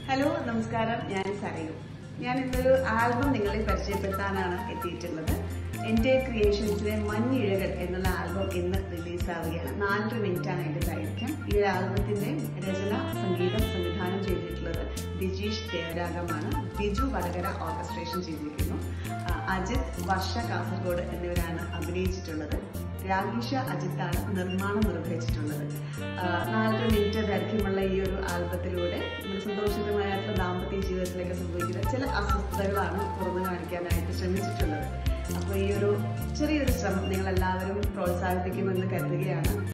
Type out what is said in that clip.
hello നമസ്കാരം ഞാൻ സരയു ഞാൻ ഇന്നൊരു ആൽബം നിങ്ങളെ പരിചയപ്പെടുത്താനാണ് എത്തിയിട്ടുള്ളത് എൻ്റെ ക്രിയേഷൻസിലെ മഞ്ഞിഴകൾ എന്നുള്ള ആൽബം ഇന്ന് റിലീസാവുകയാണ് നാലര മിനിറ്റാണ് അതിൻ്റെ ദൈർഘ്യം ഈ ഒരു ആൽബത്തിൻ്റെ രചന സംഗീതം സംവിധാനം ചെയ്തിട്ടുള്ളത് ബിജീഷ് ദേവരാഗമാണ് ബിജു വടകര ഓർക്കസ്ട്രേഷൻ ചെയ്തിരിക്കുന്നു ആ, അജിത് വർഷ കാസർഗോഡ് എന്നിവരാണ് അഭിനയിച്ചിട്ടുള്ളത് രാഗീഷ അജിത്താണ് നിർമ്മാണം നിർവഹിച്ചിട്ടുള്ളത് ആ, നാലര മിനിറ്റ് ദൈർഘ്യമുള്ള ഈ ഒരു ആൽബത്തിലൂടെ നമ്മുടെ സന്തോഷിതമായിട്ടുള്ള ദാമ്പത്യ ജീവിതത്തിലേക്ക് സംഭവിക്കുന്ന ചില അസ്വസ്ഥതകളാണ് തുറന്നു കാണിക്കാനായിട്ട് ശ്രമിച്ചിട്ടുള്ളത് അപ്പോൾ ഈ ഒരു ചെറിയൊരു ശ്രമം നിങ്ങൾ എല്ലാവരും പ്രോത്സാഹിപ്പിക്കുമെന്ന് കരുതുകയാണ്